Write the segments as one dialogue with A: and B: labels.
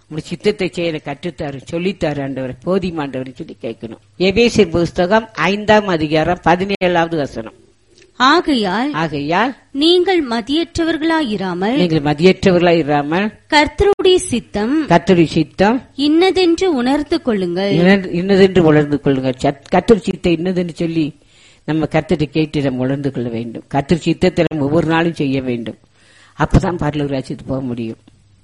A: உங்க சித்தத்தை செய்ய எனக்கு கற்றுத்தாரு சொல்லித்தாரு ஆண்டவர் போதிமாண்டவர் சொல்லி கேட்கணும் எபேசியர் புஸ்தகம் ஐந்தாம் அதிகாரம் பதினேழாவது வசனம்
B: ஆகையால்
A: ஆகையால்
B: நீங்கள் மதியற்றவர்களாயிராமல்
A: நீங்கள் மதியற்றவர்களா இராமல்
B: கர்த்தருடைய சித்தம்
A: கத்தரி சித்தம்
B: இன்னதென்று உணர்ந்து கொள்ளுங்கள்
A: இன்னது- இன்னதென்று உணர்ந்து கொள்ளுங்க கத்தர் சித்தம் இன்னதென்று சொல்லி நம்ம கத்தரை கேட்டு நம்ம உணர்ந்து கொள்ள வேண்டும் கத்தர் சித்தத்தை நம்ம ஒவ்வொரு நாளும் செய்ய வேண்டும் அப்பதான் பரலூர் ராஜ்யத்துக்கு போக முடியும்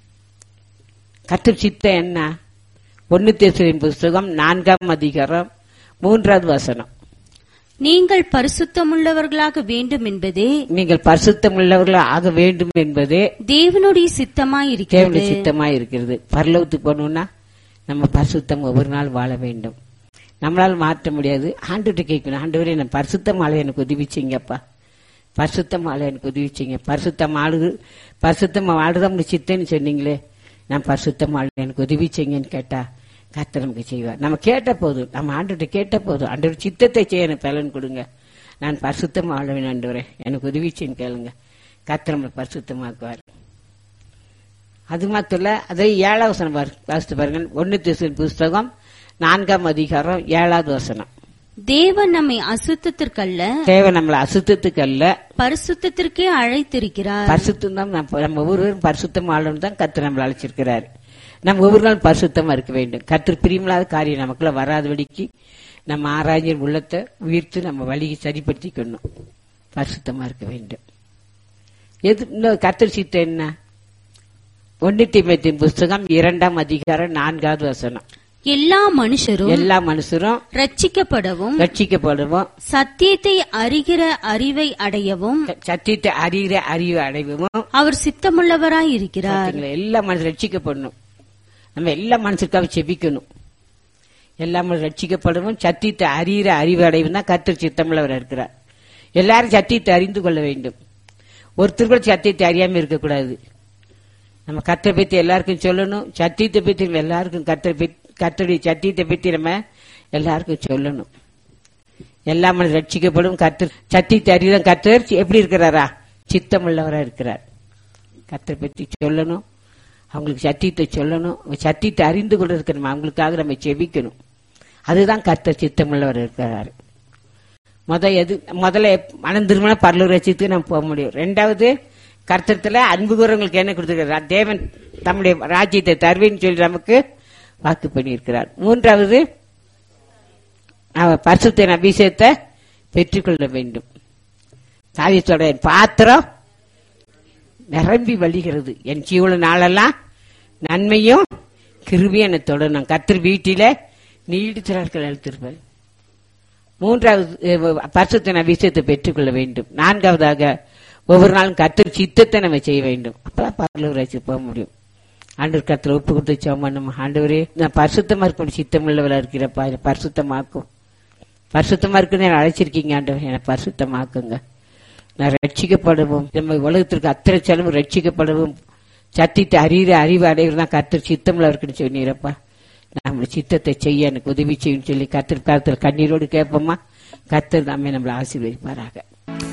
A: கத்தர் சித்தம் என்ன ஒன்னு தேசரின் புஸ்தகம் நான்காம் அதிகாரம் மூன்றாவது வசனம்
B: நீங்கள் பரிசுத்தமுள்ளவர்களாக வேண்டும் என்பதே
A: நீங்கள் பரிசுத்தம் உள்ளவர்களாக ஆக வேண்டும் என்பதே
B: தேவனுடைய சித்தமாயிருக்கிறது
A: தேவனுடைய சித்தமா இருக்கிறது பரலோகத்துக்கு போகணும்னா நம்ம பரிசுத்தம் ஒவ்வொரு நாள் வாழ வேண்டும் நம்மளால மாற்ற முடியாது ஆண்டுகிட்ட கேட்கணும் ஆண்டவரே நான் பரிசுத்தம் ஆள எனக்கு உதவி செய்யுங்கப்பா பரிசுத்தம் ஆள எனக்கு உதவி செய்யுங்க பரிசுத்தம் ஆளு பரிசுத்தம் ஆடுதான் சித்தன்னு சொன்னீங்களே நான் பரிசுத்தம் ஆள எனக்கு உதவி செய்யுங்கன்னு கேட்டா கர்த்தர் நமக்கு செய்வார் நம்ம கேட்ட போதும் நம்ம ஆண்டுகிட்ட கேட்ட போதும் ஆண்டவர் சித்தத்தை செய்ய எனக்கு பலன் கொடுங்க நான் பரிசுத்தம் ஆளுவேன் ஆண்டவரே எனக்கு உதவி செய்யுன்னு கேளுங்க கர்த்தர் நம்மளை பரிசுத்தமாக்குவார் அது மாத்திரம் இல்ல அதே ஏழாவது வசனம் பாரு- வாசித்து பாருங்க ஒன்னு திசையின் புஸ்தகம் நான்காம் அதிகாரம் ஏழாவது வசனம்
B: தேவன் நம்மை அசுத்தத்திற்கல்ல
A: தேவை நம்மளை அசுத்தத்துக்கு அல்ல
B: பரிசுத்தத்திற்கே அழைத்திருக்கிறார்
A: பரிசுத்தம் தான் நம்ம நம்ம ஒவ்வொருவரும் பரிசுத்தம் ஆளும் தான் கத்து நம்மளை அழைச்சிருக்கிறாரு நம்ம ஒவ்வொரு நாள் பரிசுத்தமா இருக்க வேண்டும் கத்திர பிரியமில்லாத காரியம் நமக்குள்ள வராதபடிக்கு நம்ம ஆராய்ஞர் உள்ளத்தை உயிர்த்து நம்ம வழியை சரிப்படுத்திக்கணும் பரிசுத்தமா இருக்க வேண்டும் எது இன்னும் கத்தர் சித்தம் என்ன ஒன்னு தீமத்தின் புஸ்தகம் இரண்டாம் அதிகாரம் நான்காவது வசனம்
B: எல்லா மனுஷரும்
A: எல்லா மனுஷரும்
B: ரட்சிக்கப்படவும்
A: ரட்சிக்கப்படுவோம்
B: சத்தியத்தை அறிகிற அறிவை அடையவும்
A: சத்தியத்தை அறிகிற அறிவு அடைவோம்
B: அவர் சித்தமுள்ளவராய் இருக்கிறார்
A: பாத்தீங்களா? எல்லா மனுஷன் ரட்சிக்கப்படணும் நம்ம எல்லா மனுஷருக்காக செபிக்கணும் எல்லா மனுஷன் ரட்சிக்கப்படவும் சத்தியத்தை அறிகிற அறிவு அடைவும் தான் கர்த்தர் சித்தமுள்ளவர் இருக்கிறார் எல்லாரும் சத்தியத்தை அறிந்து கொள்ள வேண்டும் ஒருத்தர் கூட சத்தியத்தை அறியாம இருக்கக்கூடாது நம்ம கர்த்தரை பத்தி எல்லாருக்கும் சொல்லணும் சத்தியத்தை பத்தி நம்ம எல்லாருக்கும் கர்த்தரை பத்தி கர்த்தருடைய சத்தியத்தை பத்தி நம்ம எல்லாருக்கும் சொல்லணும் எல்லா மனுஷன் ரட்சிக்கப்படும் கர்த்தர் சத்தியத்தை அறிதான் கர்த்தர் எப்படி இருக்கிறாரா சித்தமுள்ளவரா இருக்கிறார் கர்த்தரை பத்தி சொல்லணும் அவங்களுக்கு சத்தியத்தை சொல்லணும் அவங்க சத்தியத்தை அறிந்து கொண்டு இருக்கணும் அவங்களுக்காக நம்ம செபிக்கணும் அதுதான் கர்த்தர் சித்தமுள்ளவர் இருக்கிறாரு முத எது முதல்ல மனம் திருமண பரலூர் ரசித்துக்கு நம்ம போக முடியும் ரெண்டாவது கர்த்தத்துல அன்பு கூறவங்களுக்கு என்ன கொடுத்துருக்கிறார் தேவன் தம்முடைய ராஜ்யத்தை தருவேன்னு சொல்லி நமக்கு வாக்கு பண்ணியிருக்கிறார் மூன்றாவது அவர் பரிசுத்தின் அபிஷேகத்தை பெற்றுக்கொள்ள வேண்டும் தாவியத்தோட பாத்திரம் நிரம்பி வழிகிறது என் ஜீவன நாளெல்லாம் நன்மையும் கிருபியும் என்னை தொடரும் கத்திர வீட்டில நீடித்தார்கள் அழுத்திருப்பேன் மூன்றாவது பரிசுத்தின் அபிஷேகத்தை பெற்றுக்கொள்ள வேண்டும் நான்காவதாக ஒவ்வொரு நாளும் கத்தர் சித்தத்தை நம்ம செய்ய வேண்டும் அப்பதான் பரலூர் ராஜ்யத்துக்கு போக முடியும் ஆண்டவர் கத்துல ஒப்பு கொடுத்து சோம் நம்ம ஆண்டவரே நான் பரிசுத்தமா இருக்கணும் சித்தம் உள்ளவளா இருக்கிறப்பா என்னை பரிசுத்தமாக்கும் பரிசுத்தமா இருக்குன்னு என்னை அழைச்சிருக்கீங்க ஆண்டவர் என்னை பரிசுத்தமாக்குங்க நான் ரட்சிக்கப்படுவோம் நம்ம உலகத்திற்கு அத்தனை செலவு ரட்சிக்கப்படவும் சத்தியத்தை அறிகிற அறிவு அடைவது தான் கத்தர் சித்தம்ல இருக்குன்னு சொன்னீரப்பா நம்மளோட சித்தத்தை செய்ய எனக்கு உதவி செய்யும் சொல்லி கத்தர் காலத்தில் கண்ணீரோடு கேட்போமா கத்தர் நம்மை நம்மளை ஆசீர்வதிப்பாராக